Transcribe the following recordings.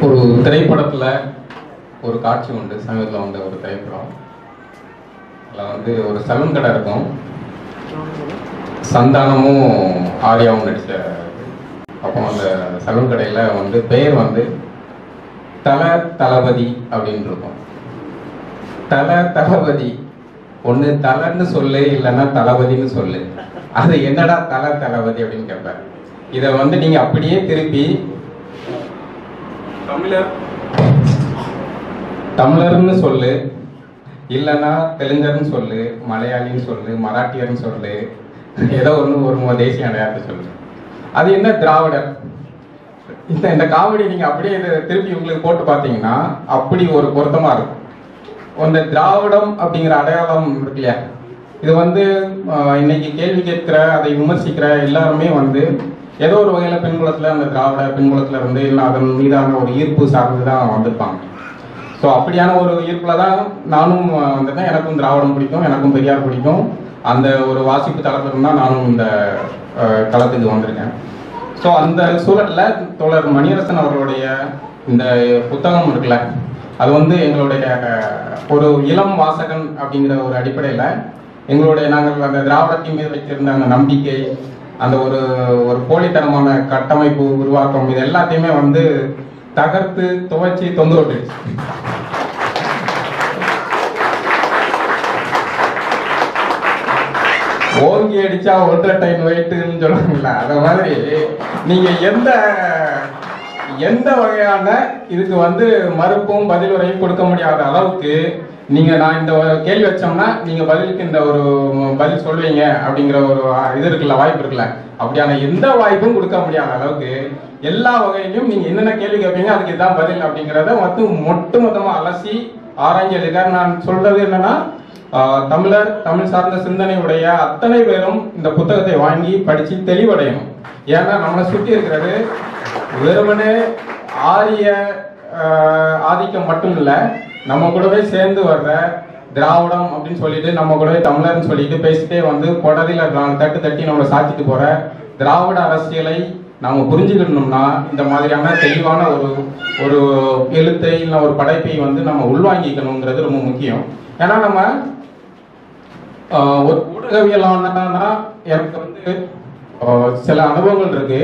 ஒரு திரைப்படத்தில் ஒரு காட்சி உண்டு சமீபத்தில் வந்த ஒரு திரைப்படம் அதில் வந்து ஒரு சலூன் கடை இருக்கும் சந்தானமும் ஆர்யாவும் நடிச்ச அப்போ அந்த சலூன் கடையில் வந்து பெயர் வந்து தல தளபதி அப்படின்னு இருக்கும் தல தளபதி ஒன்று தலன்னு சொல்லு இல்லைன்னா தளபதின்னு சொல்லு அது என்னடா தல தளபதி அப்படின்னு கேட்பாரு இதை வந்து நீங்க அப்படியே திருப்பி தமிழர் தமிழர்னு சொல்லு இல்லைன்னா தெலுங்கர்னு சொல்லு மலையாளின்னு சொல்லு மராட்டியர்னு சொல்லு ஏதோ ஒன்று ஒரு மு- தேசிய அடையாளத்தை சொல்லு அது என்ன திராவிடர் இந்த இந்த காமெடி நீங்க அப்படியே இதை திருப்பி உங்களுக்கு போட்டு பார்த்தீங்கன்னா அப்படி ஒரு பொருத்தமா இருக்கும் அந்த திராவிடம் அப்படிங்கிற அடையாளம் இருக்கு இல்லையா இது வந்து ஆஹ், இன்னைக்கு கேள்வி கேட்கிற அதை விமர்சிக்கிற எல்லாருமே வந்து ஏதோ ஒரு வகையில பின்புலத்துல அந்த திராவிட பின்புலத்துல இருந்து இல்லை அதன் மீதான ஒரு ஈர்ப்பு சார்ந்து தான் வந்திருப்பாங்க ஸோ அப்படியான ஒரு ஈர்ப்புல தான் நானும் ஆஹ், வந்துட்டேன் எனக்கும் திராவிடம் பிடிக்கும் எனக்கும் பெரியார் பிடிக்கும் அந்த ஒரு வாசிப்பு தளத்துல இருந்து தான் நானும் இந்த ஆஹ், களத்துக்கு வந்திருக்கேன் ஸோ அந்த சூழல்ல தோழர் மணியரசன் அவர்களுடைய இந்த புத்தகம் இருக்குல்ல அது வந்து எங்களுடைய அஹ், ஒரு இளம் வாசகன் அப்படிங்கிற ஒரு அடிப்படையில் எங்களுடைய நாங்கள் அந்த திராவிடத்தின் மீது வைத்திருந்த அந்த நம்பிக்கை அந்த ஒரு ஒரு போலித்தனமான கட்டமைப்பு உருவாக்கம் இது எல்லாத்தையுமே வந்து தகர்த்து துவைச்சி தொங்க விட்டுருச்சு ஓங்கி அடிச்சா ஒன்றரை டைம் வெயிட்டுன்னு சொல்லுவாங்கல்ல அந்த மாதிரி நீங்க எந்த எந்த வகையான இதுக்கு வந்து மறுப்பும் பதிலுரையும் கொடுக்க முடியாத அளவுக்கு நீங்க நான் இந்த ஒரு கேள்வி வச்சோம்னா நீங்க பதிலுக்கு இந்த ஒரு பதில் சொல்வீங்க அப்படிங்கிற ஒரு இது இருக்குல்ல வாய்ப்பு இருக்குல்ல அப்படியான எந்த வாய்ப்பும் கொடுக்க முடியாத அளவுக்கு எல்லா வகையிலும் நீங்க என்னென்ன கேள்வி கேட்பீங்க அதுக்கு இதான் பதில் அப்படிங்கிறத மொத்தம் மொட்டு மொத்தமா அலசி ஆராய்ஞ்சு எழுதிருக்காரு நான் சொல்றது என்னன்னா ஆஹ் தமிழர் தமிழ் சார்ந்த சிந்தனை உடைய அத்தனை பேரும் இந்த புத்தகத்தை வாங்கி படிச்சு தெளிவடையணும் ஏன்னா நம்மளை சுத்தி இருக்கிறது வெறுமனே ஆரிய ஆஹ் ஆதிக்கம் மட்டும் இல்ல நம்ம கூடவே சேர்ந்து வர்ற திராவிடம் அப்படின்னு சொல்லிட்டு நம்ம கூடவே தமிழர்னு சொல்லிட்டு பேசிட்டே வந்து கொடதில நாலு தட்டு தட்டி நம்மளை சாத்திட்டு போற திராவிட அரசியலை நாம புரிஞ்சுக்கணும்னா இந்த மாதிரியான தெளிவான ஒரு ஒரு எழுத்தை இல்லை ஒரு படைப்பை வந்து நம்ம உள்வாங்கிக்கணுங்கிறது ரொம்ப முக்கியம் ஏன்னா நம்ம ஆஹ் ஒரு ஊடகவியலாளனா எனக்கு வந்து ஆஹ் சில அனுபவங்கள் இருக்கு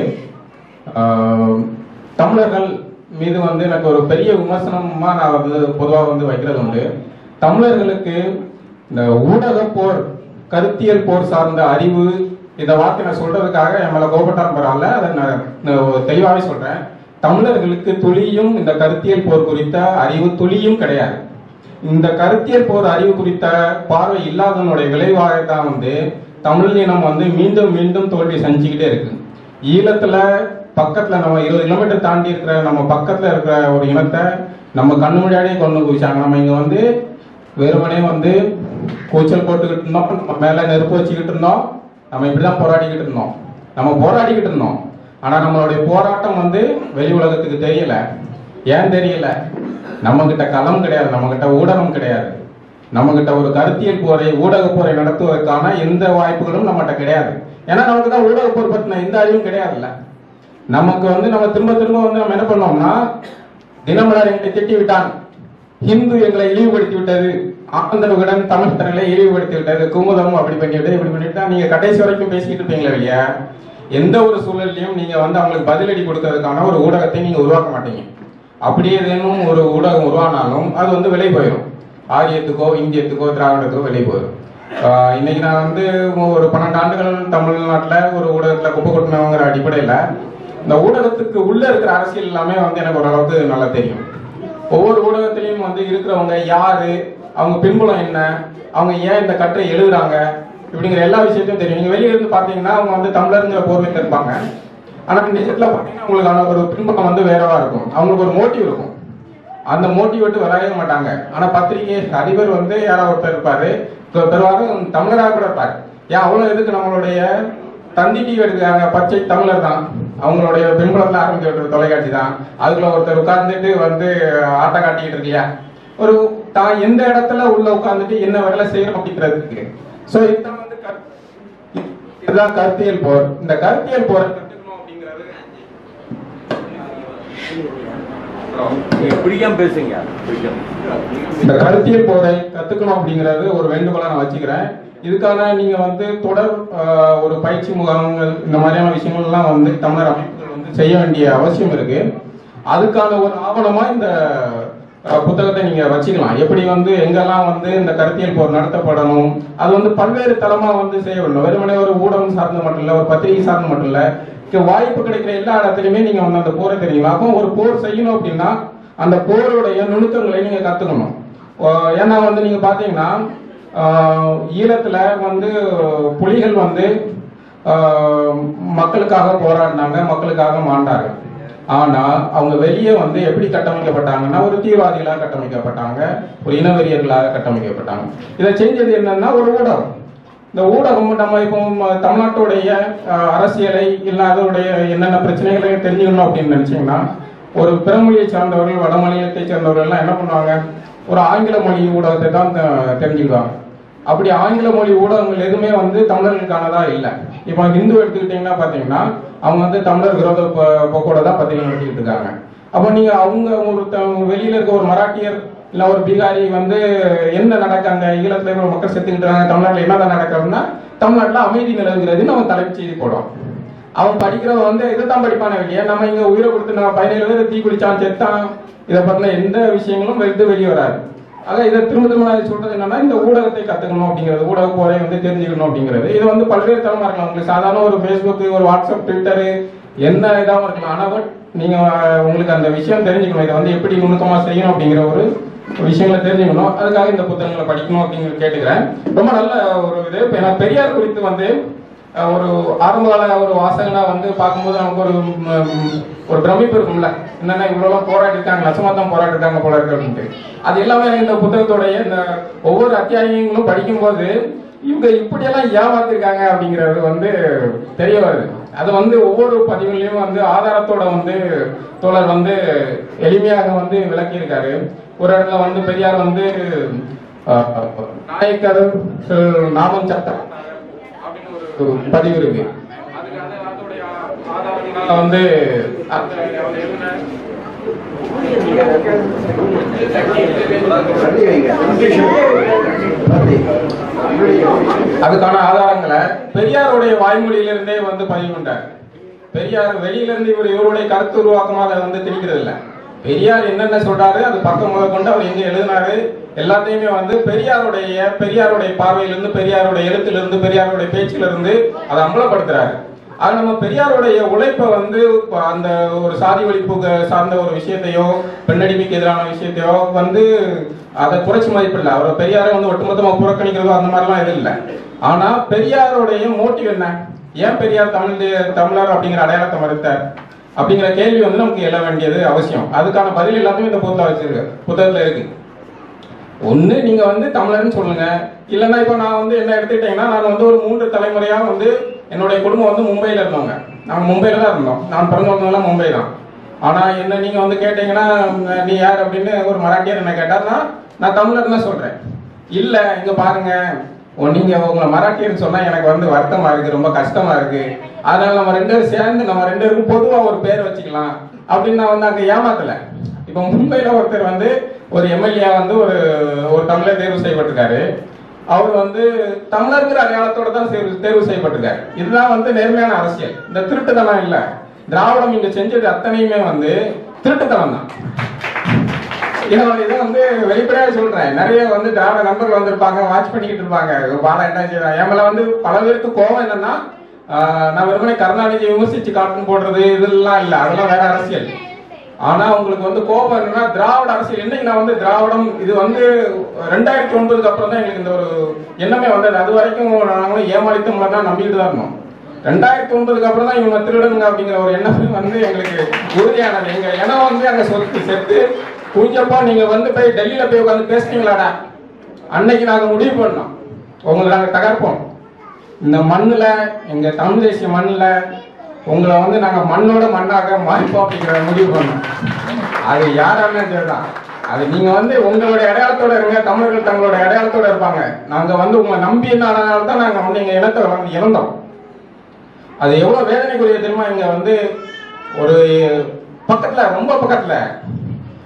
ஆஹ் தமிழர்கள் மீது வந்து எனக்கு ஒரு பெரிய விமர்சனமா நான் வந்து பொதுவாக வந்து வைக்கிறது உண்டு தமிழர்களுக்கு இந்த ஊடக போர் கருத்தியல் போர் சார்ந்த அறிவு இந்த வார்த்தை நான் சொல்றதுக்காக என் மேல கோபட்டான் பரவாயில்ல அதை நான் நான் தெளிவாகவே சொல்றேன் தமிழர்களுக்கு துளியும் இந்த கருத்தியல் போர் குறித்த அறிவு துளியும் கிடையாது இந்த கருத்தியல் போர் அறிவு குறித்த பார்வை இல்லாதனுடைய விளைவாக தான் வந்து தமிழ் இனம் வந்து மீண்டும் மீண்டும் தோல்வி செஞ்சுக்கிட்டே இருக்கு ஈழத்துல பக்கத்துல நம்ம இருபது கிலோமீட்டர் தாண்டி இருக்கிற நம்ம பக்கத்துல இருக்கிற ஒரு இனத்தை நம்ம கண்ணு முன்னாடியே கொண்டு குவிச்சாங்க நம்ம இங்க வந்து வெறுமனே வந்து கூச்சல் போட்டுக்கிட்டு இருந்தோம் நம்ம மேல நெருப்பு வச்சுக்கிட்டு இருந்தோம் நம்ம இப்படிதான் போராடிக்கிட்டு இருந்தோம் நம்ம போராடிக்கிட்டு இருந்தோம் ஆனா நம்மளுடைய போராட்டம் வந்து வெளி உலகத்துக்கு தெரியல ஏன் தெரியல நம்ம கிட்ட களம் கிடையாது நம்ம கிட்ட ஊடகம் கிடையாது நம்ம கிட்ட ஒரு கருத்தியல் போரை ஊடக போரை நடத்துவதற்கான எந்த வாய்ப்புகளும் நம்மகிட்ட கிடையாது ஏன்னா நமக்கு தான் ஊடக போர் பத்தின எந்த அறிவும் கிடையாதுல்ல நமக்கு வந்து நம்ம திரும்ப திரும்ப வந்து நம்ம என்ன பண்ணோம்னா தினமலர் எங்களை திட்டி விட்டான் ஹிந்து எங்களை இழிவுபடுத்தி விட்டது ஆனந்த விகடன் தமிழ் தரங்களை இழிவுபடுத்தி விட்டது குமுதம் அப்படி பண்ணிவிட்டு இப்படி பண்ணிவிட்டா நீங்க கடைசி வரைக்கும் பேசிக்கிட்டு இருப்பீங்களே வெளியே எந்த ஒரு சூழல்லையும் நீங்க வந்து அவங்களுக்கு பதிலடி கொடுக்கறதுக்கான ஒரு ஊடகத்தை நீங்க உருவாக்க மாட்டீங்க அப்படியே ஏதேனும் ஒரு ஊடகம் உருவானாலும் அது வந்து விலை போயிடும் ஆரியத்துக்கோ இந்தியத்துக்கோ திராவிடத்துக்கோ விலை போயிடும் ஆஹ் இன்னைக்கு நான் வந்து ஒரு பன்னெண்டு ஆண்டுகள் தமிழ்நாட்டில் ஒரு ஊடகத்தில் குப்பை கொட்டினவங்கிற அடிப்படையில் இந்த ஊடகத்துக்கு உள்ள இருக்கிற அரசியல் எல்லாமே வந்து எனக்கு ஓரளவுக்கு நல்லா தெரியும் ஒவ்வொரு ஊடகத்திலையும் வந்து இருக்கிறவங்க யாரு அவங்க பின்புலம் என்ன அவங்க ஏன் இந்த கட்டுரை எழுதுறாங்க இப்படிங்கிற எல்லா விஷயத்தையும் தெரியும் நீங்க வெளியே இருந்து பாத்தீங்கன்னா அவங்க வந்து தமிழருங்கிற போர்வையில் இருப்பாங்க ஆனா நிஜத்துல பாத்தீங்கன்னா உங்களுக்கான ஒரு பின்புலம் வந்து வேறவா இருக்கும் அவங்களுக்கு ஒரு மோட்டிவ் இருக்கும் அந்த மோட்டிவ் விட்டு வரவே மாட்டாங்க ஆனா பத்திரிகை அதிபர் வந்து யாரோ ஒருத்தர் இருப்பாரு பெ- பெரும்பாலும் தமிழராக கூட இருப்பாரு ஏன் அவ்வளவு எதுக்கு நம்மளுடைய தந்தி டிவி எடுக்கிறாங்க பச்சை தமிழர் தான் அவங்களுடைய பின்புலத்துல ஆரம்பிக்க விட்டுற தொலைக்காட்சி தான் அதுக்குள்ள ஒருத்தர் உட்கார்ந்துட்டு வந்து ஆட்டம் காட்டிக்கிட்டு இருக்கியா ஒரு தான் எந்த இடத்துல உள்ள உட்கார்ந்துட்டு என்ன வேலை செய்யணும் அப்படிங்கிறதுக்கு சோ இதுதான் வந்து கரு- இதுதான் கருத்தியல் போர் இந்த கருத்தியல் போரை கத்துக்கணும் அப்படிங்கிறது நீங்க பிடிக்காம பேசுங்க பிடிக்காம இந்த கருத்தியல் போரை கத்துக்கணும் அப்படிங்கறது ஒரு வேண்டுகோளா நான் வச்சுக்கிறேன் இதுக்கான நீங்க வந்து தொடர் ஆஹ், ஒரு பயிற்சி முகாம்கள் இந்த மாதிரியான விஷயங்கள் எல்லாம் வந்து தமிழர் அமைப்புகள் வந்து செய்ய வேண்டிய அவசியம் இருக்கு அதுக்கான ஒரு ஆவணமா இந்த ஆஹ், புத்தகத்தை நீங்க வச்சுக்கலாம் எப்படி வந்து எங்கெல்லாம் வந்து இந்த கருத்தியல் போர் நடத்தப்படணும் அது வந்து பல்வேறு தளமா வந்து செய்ய வேண்டும் வெறுமனே ஒரு ஊடகம் சார்ந்து மட்டும் இல்ல ஒரு பத்திரிகை சார்ந்து மட்டும் இல்ல இங்க வாய்ப்பு கிடைக்கிற எல்லா இடத்துலயுமே நீங்க வந்து அந்த போரை தெரியுங்களா அப்போ ஒரு போர் செய்யணும் அப்படின்னா அந்த போருடைய நுணுக்கங்களை நீங்க கத்துக்கணும் ஆஹ் ஏன்னா வந்து நீங்க பாத்தீங்கன்னா ஆஹ் ஈழத்துல வந்து புலிகள் வந்து ஆஹ் மக்களுக்காக போராடினாங்க மக்களுக்காக மாண்டாங்க ஆனா அவங்க வெளியே வந்து எப்படி கட்டமைக்கப்பட்டாங்கன்னா ஒரு தீவிரவாதிகளாக கட்டமைக்கப்பட்டாங்க ஒரு இனவெறியர்களாக கட்டமைக்கப்பட்டாங்க இதை செஞ்சது என்னன்னா ஒரு ஊடகம் இந்த ஊடகம் நம்ம இப்போ ம- தமிழ்நாட்டுடைய அஹ், அரசியலை இல்லை அதோடைய என்னென்ன பிரச்சனைகளை தெரிஞ்சுக்கணும் அப்படின்னு நினைச்சீங்கன்னா ஒரு பிறமொழியை சார்ந்தவர்கள் வட மாநிலத்தை சேர்ந்தவர்கள் எல்லாம் என்ன பண்ணுவாங்க ஒரு ஆங்கில மொழி ஊடகத்தை தான் தெ- தெரிஞ்சுக்குவாங்க அப்படி ஆங்கில மொழி ஊடகங்கள் எதுவுமே வந்து தமிழர்களுக்கானதா இல்லை இப்போ ஹிந்து எடுத்துக்கிட்டீங்கன்னா பாத்தீங்கன்னா அவங்க வந்து தமிழர் விரோத போ- போக்கோட தான் பத்திரிகை நடத்திக்கிட்டு இருக்காங்க அப்போ நீங்க அவங்க ஒரு த- வெளியில இருக்க ஒரு மராட்டியர் இல்ல ஒரு பீகாரி வந்து என்ன நடக்காங்க ஈழத்துல இவ்வளவு மக்கள் செத்துக்கிட்டு இருக்காங்க தமிழ்நாட்டுல என்னதான் நடக்குதுன்னா தமிழ்நாட்டுல அமைதி நிலவுகிறதுன்னு அவன் தலைப்பு செய்தி போடுவான் அவன் படிக்கிறவன் வந்து இதைத்தான் படிப்பானே வெளியே நம்ம இங்க உயிரை கொடுத்து நம்ம பதினேழு பேர் தீ குளிச்சான் செத்தான் இதை பத்தின எந்த விஷயங்களும் வெளியே வெளியே வராது ஆக இதை திரும்ப திரும்ப நான் சொல்றது என்னன்னா இந்த ஊடகத்தை கத்துக்கணும் அப்படிங்கிறது ஊடக போரை வந்து தெரிஞ்சுக்கணும் அப்படிங்கிறது இது வந்து பல்வேறு தளமா இருக்கலாம் உங்களுக்கு சாதாரண ஒரு ஃபேஸ்புக் ஒரு வாட்ஸ்அப் ட்விட்டரு என்ன இதாகவும் இருக்கலாம் ஆனா but நீங்க அஹ், உங்களுக்கு அந்த விஷயம் தெரிஞ்சுக்கணும் இதை வந்து எப்படி நுணுக்கமா செய்யணும் அப்படிங்கிற ஒரு விஷயங்களை தெரிஞ்சுக்கணும் அதுக்காக இந்த புத்தகங்களை படிக்கணும் அப்படிங்கிறது கேட்டுக்கிறேன் ரொம்ப நல்ல ஒரு இது இப்ப எனக்கு பெரியார் குறித்து வந்து அஹ், ஒரு ஆரம்பகால ஒரு வாசகனா வந்து பார்க்கும்போது நமக்கு ஒரு ம், ஒரு பிரமிப்பு இருக்கும்ல என்னன்னா இவ்வளவு போராடி இருக்காங்க லட்சமா தான் போராடி இருக்காங்க போல இருக்கு அப்படின்ட்டு அது எல்லாமே எனக்கு இந்த புத்தகத்தோடைய இந்த ஒவ்வொரு அத்தியாயங்களும் படிக்கும்போது இவங்க இப்படியெல்லாம் ஏமாத்திருக்காங்க அப்படிங்கிறது வந்து தெரிய வருது அது வந்து ஒவ்வொரு பதிவுலையும் வந்து ஆதாரத்தோட வந்து தோழர் வந்து எளிமையாக வந்து விளக்கியிருக்காரு ஒரு இடத்துல வந்து பெரியார் வந்து அஹ், நாயக்கர் அஹ், நாமம் சட்டம் அப்படின்னு ஒரு பதிவு இருக்கு அதுக்கு வந்து அதோடைய ஆதாரங்களா வந்து அந்த அவர் எழுதின அதுக்கான ஆதாரங்களை பெரியாருடைய வாய்மொழியிலிருந்தே வந்து பதிவு பண்றாரு பெரியார் வெளியில இருந்து இவர் இவருடைய கருத்து உருவாக்கமா அதை வந்து திணிக்கிறது இல்ல பெரியார் என்னென்ன சொல்றாரு அது பக்கம் முதல் கொண்டு அவர் எங்க எழுதினாரு எல்லாத்தையுமே வந்து பெரியாருடைய பெரியாருடைய பார்வையிலிருந்து பெரியாருடைய எழுத்திலிருந்து பெரியாருடைய பேச்சிலிருந்து இருந்து அதை அம்பலப்படுத்துறாரு அது நம்ம பெரியாருடைய உழைப்பை வந்து இப்ப அந்த ஒரு சாதி ஒழிப்பு க- சார்ந்த ஒரு விஷயத்தையோ பெண்ணடிமைக்கு எதிரான விஷயத்தையோ வந்து அதை குறைச்சி மதிப்பில்லை அவர் பெரியாரை வந்து ஒட்டுமொத்தமா புறக்கணிக்கிறதோ அந்த மாதிரிலாம் எதுவும் இல்லை ஆனா பெரியாருடைய மோட்டிவ் என்ன ஏன் பெரியார் தமிழ் தே- தமிழர் அப்படிங்கிற அடையாளத்தை மறுத்தார் அப்படிங்கிற கேள்வி வந்து நமக்கு எழ வேண்டியது அவசியம் அதுக்கான பதில் எல்லாத்தையும் இந்த புத்தகம் வச்சிருக்கு புத்தகத்துல இருக்கு ஒண்ணு நீங்க வந்து தமிழர்னு சொல்லுங்க இல்லைன்னா இப்போ நான் வந்து என்ன எடுத்துக்கிட்டீங்கன்னா நான் வந்து ஒரு மூன்று தலைமுறையா வந்து என்னுடைய குடும்பம் வந்து மும்பையில இருந்தவங்க நாங்க மும்பையில தான் இருந்தோம் நான் பிறந்து வளர்ந்ததெல்லாம் மும்பை தான் ஆனா என்ன நீங்க வந்து கேட்டீங்கன்னா உம், நீ யார் அப்படின்னு ஒரு மராட்டியர் என்ன கேட்டார்னா நான் தமிழர் தான் சொல்றேன் இல்ல இங்க பாருங்க ஓ, நீங்க உங்களை மராட்டியர்னு சொன்னா எனக்கு வந்து வருத்தமா இருக்கு ரொம்ப கஷ்டமா இருக்கு அதனால நம்ம ரெண்டு பேரும் சேர்ந்து நம்ம ரெண்டு பேருக்கும் பொதுவா ஒரு பேர் வச்சுக்கலாம் அப்படின்னு நான் வந்து அங்க ஏமாத்தல இப்ப மும்பைல ஒருத்தர் வந்து ஒரு எம்எல்ஏ வந்து ஒரு ஒரு தமிழர் தேர்வு செய்யப்பட்டிருக்காரு அவர் வந்து தமிழர்ங்கிற அடையாளத்தோட தான் தேர்வு தேர்வு செய்யப்பட்டிருக்காரு இதுதான் வந்து நேர்மையான அரசியல் இந்த திருட்டுத்தனம் இல்ல திராவிடம் இங்க செஞ்சது அத்தனையுமே வந்து திருட்டுத்தனம் தான் இதை இதை வந்து வெளிப்படையாக சொல்றேன் நிறைய வந்து திராவிட நண்பர்கள் வந்திருப்பாங்க வாட்ச் பண்ணிக்கிட்டு இருப்பாங்க பாலா என்ன செய்யறாங்க என் மேல வந்து பல பேருக்கு கோவம் என்னன்னா ஆஹ், நான் வெறுமனே கருணாநிதி விமர்சிச்சு காட்டும் போடுறது இதெல்லாம் இல்ல அதெல்லாம் வேற அரசியல் ஆனா உங்களுக்கு வந்து கோபம் என்னன்னா திராவிட அரசியல் என்னைக்கு நான் வந்து திராவிடம் இது வந்து ரெண்டாயிரத்தி ஒன்பதுக்கு அப்புறம் தான் எங்களுக்கு இந்த ஒரு எண்ணமே வந்தது அது வரைக்கும் நாங்களும் ஏமாளித்த முறை தான் நம்பிக்கிட்டு தான் இருந்தோம் ரெண்டாயிரத்தி ஒன்பதுக்கு அப்புறம் தான் இவங்க திருடனுங்க அப்படிங்கிற ஒரு எண்ணம் வந்து எங்களுக்கு உறுதியானது எங்க இனம் வந்து அங்க சொத்து செத்து குஞ்சப்பா நீங்க வந்து போய் டெல்லியில போய் உட்காந்து பேசுனீங்களாடா அன்னைக்கு நாங்க முடிவு பண்ணோம் உங்களை நாங்க தகர்ப்போம் இந்த மண்ணுல எங்க தமிழ் தேசிய மண்ணுல உங்களை வந்து நாங்க மண்ணோட மண்ணாக மாறிப்போம் அப்படிங்கிற முடிவு பண்ணோம் அது யாராலும் சரிதான் அது நீங்க வந்து உங்களுடைய அடையாளத்தோட இருங்க தமிழர்கள் தங்களோட அடையாளத்தோட இருப்பாங்க நாங்க வந்து உங்களை நம்பி இருந்தனால தான் நாங்க வந்து எங்க இனத்தை வந்து இழந்தோம் அது எவ்வளவு வேதனைக்குரிய தெரியுமா இங்க வந்து ஒரு பக்கத்துல ரொம்ப பக்கத்துல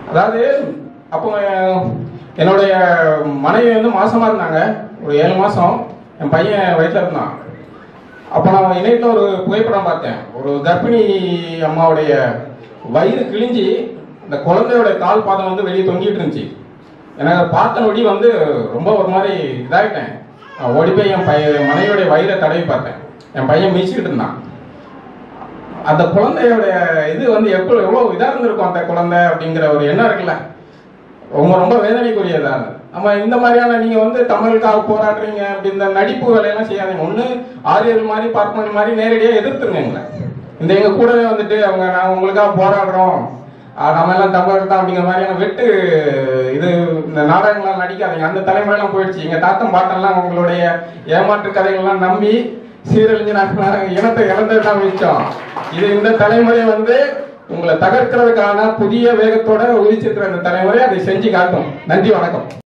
அதாவது அப்போ அஹ், என்னுடைய மனைவி வந்து மாசமா இருந்தாங்க ஒரு ஏழு மாசம் என் பையன் வயிற்றுல இருந்தான் அப்போ நான் இணையத்தில் ஒரு புகைப்படம் பார்த்தேன் ஒரு கர்ப்பிணி அம்மாவுடைய வயிறு கிழிஞ்சி இந்த குழந்தையோட கால் பாதம் வந்து வெளியே தொங்கிட்டு இருந்துச்சு எனக்கு அதை பார்த்த நொடி வந்து ரொம்ப ஒரு மாதிரி இதாகிட்டேன் நான் ஓடி போய் என் பையன் என் மனைவியோடைய வயிறை தடவி பார்த்தேன் என் பையன் மிச்சிக்கிட்டு இருந்தான் அந்த குழந்தையோட இது வந்து எப்போ எவ்வளோ இதாக இருந்திருக்கும் அந்த குழந்தை அப்படிங்கிற ஒரு எண்ணம் இருக்குல்ல ரொம்ப ரொம்ப வேதனைக்குரியதான் நம்ம இந்த மாதிரியான நீங்க வந்து தமிழுக்காக போராடுறீங்க அப்படி இந்த நடிப்பு வேலையெல்லாம் செய்யாதீங்க ஒண்ணு ஆரியர்கள் மாதிரி பார்ப்பனர் மாதிரி நேரடியாக எதிர்த்துருங்க எங்களை இந்த எங்க கூடவே வந்துட்டு அவங்க நான் உங்களுக்காக போராடுறோம் ஆஹ் நம்ம எல்லாம் தமிழர் தான் அப்படிங்கிற மாதிரியான வெட்டு இது இந்த நாடகங்கள்லாம் நடிக்காதீங்க அந்த தலைமுறையெல்லாம் போயிடுச்சு எங்க தாத்தன் பாட்டெல்லாம் உங்களுடைய ஏமாற்று கதைகள்லாம் நம்பி சீரழிஞ்சு நாங்கள் இனத்தை இழந்தது தான் மிச்சம் இது இந்த தலைமுறை வந்து உங்களை தகர்க்கிறதுக்கான புதிய வேகத்தோட உதிச்சிருக்கிற இந்த தலைமுறை அதை செஞ்சு காட்டும் நன்றி வணக்கம்